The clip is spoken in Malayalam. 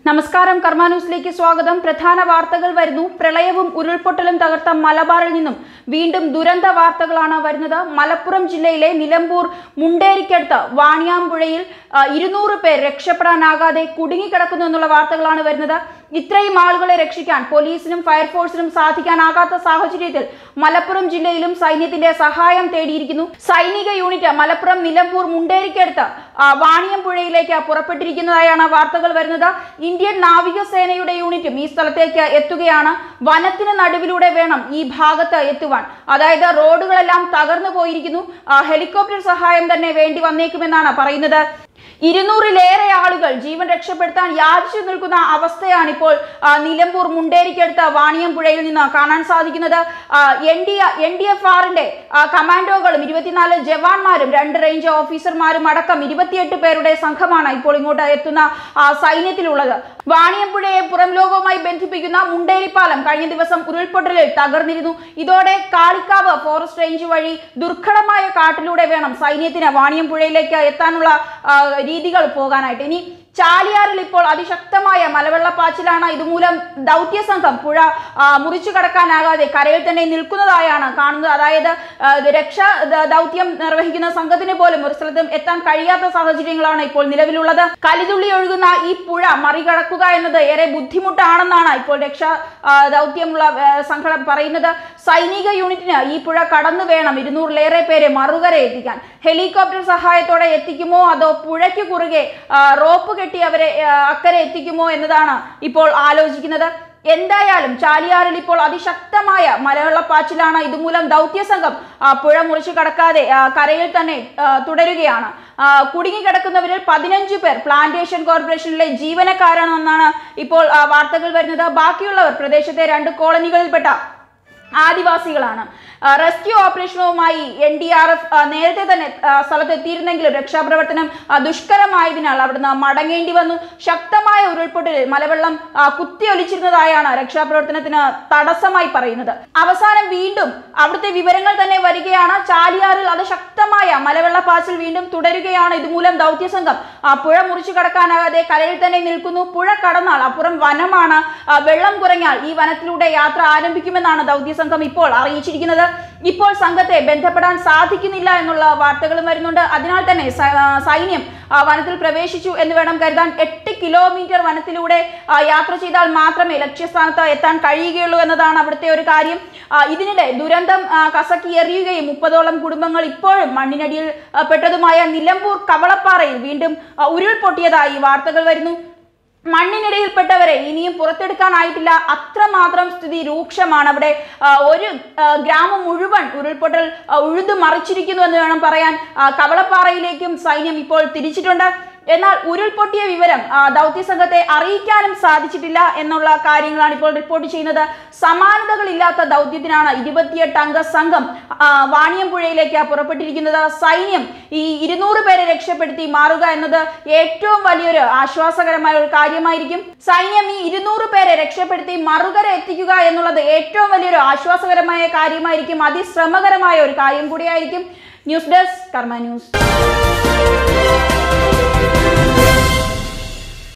നമസ്കാരം കർമ്മ ന്യൂസിലേക്ക് സ്വാഗതം പ്രധാന വാർത്തകൾ വരുന്നു പ്രളയവും ഉരുൾപൊട്ടലും തകർത്ത മലബാറിൽ നിന്നും വീണ്ടും ദുരന്ത വാർത്തകളാണ് വരുന്നത് മലപ്പുറം ജില്ലയിലെ നിലമ്പൂർ മുണ്ടേരിക്കടുത്ത് വാണിയാമ്പുഴയിൽ ആ, ഇരുന്നൂറ് പേർ രക്ഷപ്പെടാനാകാതെ കുടുങ്ങിക്കിടക്കുന്നു എന്നുള്ള വാർത്തകളാണ് വരുന്നത് ഇത്രയും ആളുകളെ രക്ഷിക്കാൻ പോലീസിനും ഫയർഫോഴ്സിനും സാധിക്കാനാകാത്ത സാഹചര്യത്തിൽ മലപ്പുറം ജില്ലയിലും സൈന്യത്തിന്റെ സഹായം തേടിയിരിക്കുന്നു സൈനിക യൂണിറ്റ് മലപ്പുറം നിലമ്പൂർ മുണ്ടേരിക്കടുത്ത് ആ, വാണിയമ്പുഴയിലേക്ക് പുറപ്പെട്ടിരിക്കുന്നതായാണ് വാർത്തകൾ വരുന്നത് ഇന്ത്യൻ നാവികസേനയുടെ യൂണിറ്റും ഈ സ്ഥലത്തേക്ക് എത്തുകയാണ് വനത്തിന് നടുവിലൂടെ വേണം ഈ ഭാഗത്ത് എത്തുവാൻ അതായത് റോഡുകളെല്ലാം തകർന്നു പോയിരിക്കുന്നു ആ, ഹെലികോപ്റ്റർ സഹായം തന്നെ വേണ്ടി വന്നേക്കുമെന്നാണ് പറയുന്നത് ഇരുന്നൂറിലേറെ ആളുകൾ ജീവൻ രക്ഷപ്പെടുത്താൻ യാചിച്ചു നിൽക്കുന്ന അവസ്ഥയാണ് ഇപ്പോൾ ആ, നിലമ്പൂർ മുണ്ടേരിക്കടുത്ത വാണിയമ്പുഴയിൽ നിന്ന് കാണാൻ സാധിക്കുന്നത് N D N D F ആറിന്റെ കമാൻഡോകളും ഇരുപത്തിനാല് ജവാന്മാരും രണ്ട് റേഞ്ച് ഓഫീസർമാരും അടക്കം ഇരുപത്തിയെട്ട് പേരുടെ സംഘമാണ് ഇപ്പോൾ ഇങ്ങോട്ട് എത്തുന്ന ആ, സൈന്യത്തിലുള്ളത് വാണിയമ്പുഴയെ പുറം ലോകവുമായി ബന്ധിപ്പിക്കുന്ന മുണ്ടേരിപ്പാലം കഴിഞ്ഞ ദിവസം ഉരുൾപൊട്ടലിൽ തകർന്നിരുന്നു ഇതോടെ കാളിക്കാവ് ഫോറസ്റ്റ് റേഞ്ച് വഴി ദുർഘടമായ കാട്ടിലൂടെ വേണം സൈന്യത്തിന് വാണിയമ്പുഴയിലേക്ക് എത്താനുള്ള ആ, രീതികൾ പോകാനായിട്ട് ഇനി ചാലിയാറിൽ ഇപ്പോൾ അതിശക്തമായ മലവെള്ളപ്പാച്ചിലാണ് ഇതുമൂലം ദൗത്യ സംഘം പുഴ ആ, മുറിച്ചു കടക്കാനാകാതെ കരയിൽ തന്നെ നിൽക്കുന്നതായാണ് കാണുന്നത് അതായത് ആ, ഇത് രക്ഷാ ദ- ദൗത്യം നിർവഹിക്കുന്ന സംഘത്തിന് പോലും ഒരു സ്ഥലത്തും എത്താൻ കഴിയാത്ത സാഹചര്യങ്ങളാണ് ഇപ്പോൾ നിലവിലുള്ളത് കലിതുള്ളി ഒഴുകുന്ന ഈ പുഴ മറികടക്കുക എന്നത് ഏറെ ബുദ്ധിമുട്ടാണെന്നാണ് ഇപ്പോൾ രക്ഷാ ആ, ദൗത്യമുള്ള ആ, സംഘം പറയുന്നത് സൈനിക യൂണിറ്റിന് ഈ പുഴ കടന്നു വേണം ഇരുന്നൂറിലേറെ പേരെ മറുകര എത്തിക്കാൻ ഹെലികോപ്റ്റർ സഹായത്തോടെ എത്തിക്കുമോ അതോ പുഴയ്ക്ക് കുറുകെ ആ, റോപ്പ് കെട്ടി അവരെ ആ, അക്കരെ എത്തിക്കുമോ എന്നതാണ് ഇപ്പോൾ ആലോചിക്കുന്നത് എന്തായാലും ചാലിയാറിൽ ഇപ്പോൾ അതിശക്തമായ മലവെള്ളപ്പാച്ചിലാണ് ഇതുമൂലം ദൗത്യസംഘം ആ, പുഴ മുറിച്ചു കടക്കാതെ ആ, കരയിൽ തന്നെ ആ, തുടരുകയാണ് ആ, കുടുങ്ങിക്കിടക്കുന്നവരിൽ പതിനഞ്ച് പേർ പ്ലാന്റേഷൻ കോർപ്പറേഷനിലെ ജീവനക്കാരാണെന്നാണ് ഇപ്പോൾ ആ, വാർത്തകൾ വരുന്നത് ബാക്കിയുള്ളവർ പ്രദേശത്തെ രണ്ട് കോളനികളിൽപ്പെട്ട ആദിവാസികളാണ് ആ, റെസ്ക്യൂ ഓപ്പറേഷനുമായി എൻ ഡി ആർ എഫ് നേരത്തെ തന്നെ ആ, സ്ഥലത്തെത്തിയിരുന്നെങ്കിലും രക്ഷാപ്രവർത്തനം ആ, ദുഷ്കരമായതിനാൽ അവിടുന്ന് മടങ്ങേണ്ടി വന്നു ശക്തമായ ഉരുൾപൊട്ടലിൽ മലവെള്ളം ആ, കുത്തിയൊലിച്ചിരുന്നതായാണ് രക്ഷാപ്രവർത്തനത്തിന് തടസ്സമായി പറയുന്നത് അവസാനം വീണ്ടും അവിടുത്തെ വിവരങ്ങൾ തന്നെ വരികയാണ് ചാലിയാറിൽ അത് ശക്തമായ മലവെള്ളപ്പാച്ചിൽ വീണ്ടും തുടരുകയാണ് ഇതുമൂലം ദൗത്യസംഘം ആ, പുഴ മുറിച്ചു കടക്കാനാകാതെ കരയിൽ തന്നെ നിൽക്കുന്നു പുഴ കടന്നാൽ അപ്പുറം വനമാണ് ആ, വെള്ളം കുറഞ്ഞാൽ ഈ വനത്തിലൂടെ യാത്ര ആരംഭിക്കുമെന്നാണ് ദൗത്യസംഘം ഇപ്പോൾ അറിയിച്ചിരിക്കുന്നത് ഇപ്പോൾ സംഘത്തെ ബന്ധപ്പെടാൻ സാധിക്കുന്നില്ല എന്നുള്ള വാർത്തകളും വരുന്നുണ്ട് അതിനാൽ തന്നെ സ- ആ, സൈന്യം ആ, വനത്തിൽ പ്രവേശിച്ചു എന്ന് വേണം കരുതാൻ എട്ട് കിലോമീറ്റർ വനത്തിലൂടെ ആ, യാത്ര ചെയ്താൽ മാത്രമേ ലക്ഷ്യസ്ഥാനത്ത് എത്താൻ കഴിയുകയുള്ളൂ എന്നതാണ് അവിടുത്തെ ഒരു കാര്യം ആ, ഇതിനിടെ ദുരന്തം ആ, കസക്കി എറിയുകയും മുപ്പതോളം കുടുംബങ്ങൾ ഇപ്പോഴും മണ്ണിനടിയിൽ ആ, പെട്ടതുമായ നിലമ്പൂർ കവളപ്പാറയിൽ വീണ്ടും ആ, ഉരുൾപൊട്ടിയതായി വാർത്തകൾ വരുന്നു മണ്ണിനിടയിൽപ്പെട്ടവരെ ഇനിയും പുറത്തെടുക്കാനായിട്ടില്ല അത്രമാത്രം സ്ഥിതി രൂക്ഷമാണ് അവിടെ ആ, ഒരു ആ, ഗ്രാമം മുഴുവൻ ഉരുൾപൊട്ടൽ ആ, ഉഴുതു മറിച്ചിരിക്കുന്നു എന്ന് വേണം പറയാൻ ആ, കവളപ്പാറയിലേക്കും സൈന്യം ഇപ്പോൾ തിരിച്ചിട്ടുണ്ട് എന്നാൽ ഉരുൾപൊട്ടിയ വിവരം ആ, ദൗത്യസംഘത്തെ അറിയിക്കാനും സാധിച്ചിട്ടില്ല എന്നുള്ള കാര്യങ്ങളാണ് ഇപ്പോൾ റിപ്പോർട്ട് ചെയ്യുന്നത് സമാനതകളില്ലാത്ത ദൗത്യത്തിനാണ് ഇരുപത്തിയെട്ട് അംഗ സംഘം ആ, വാണിയമ്പുഴയിലേക്ക് പുറപ്പെട്ടിരിക്കുന്നത് സൈന്യം ഈ ഇരുന്നൂറ് പേരെ രക്ഷപ്പെടുത്തി മാറുക എന്നത് ഏറ്റവും വലിയൊരു ആശ്വാസകരമായ ഒരു കാര്യമായിരിക്കും സൈന്യം ഈ ഇരുന്നൂറ് പേരെ രക്ഷപ്പെടുത്തി മറുകര എത്തിക്കുക എന്നുള്ളത് ഏറ്റവും വലിയൊരു ആശ്വാസകരമായ കാര്യമായിരിക്കും അതിശ്രമകരമായ ഒരു കാര്യം കൂടിയായിരിക്കും ന്യൂസ് ഡെസ്ക് കർമ്മ ന്യൂസ്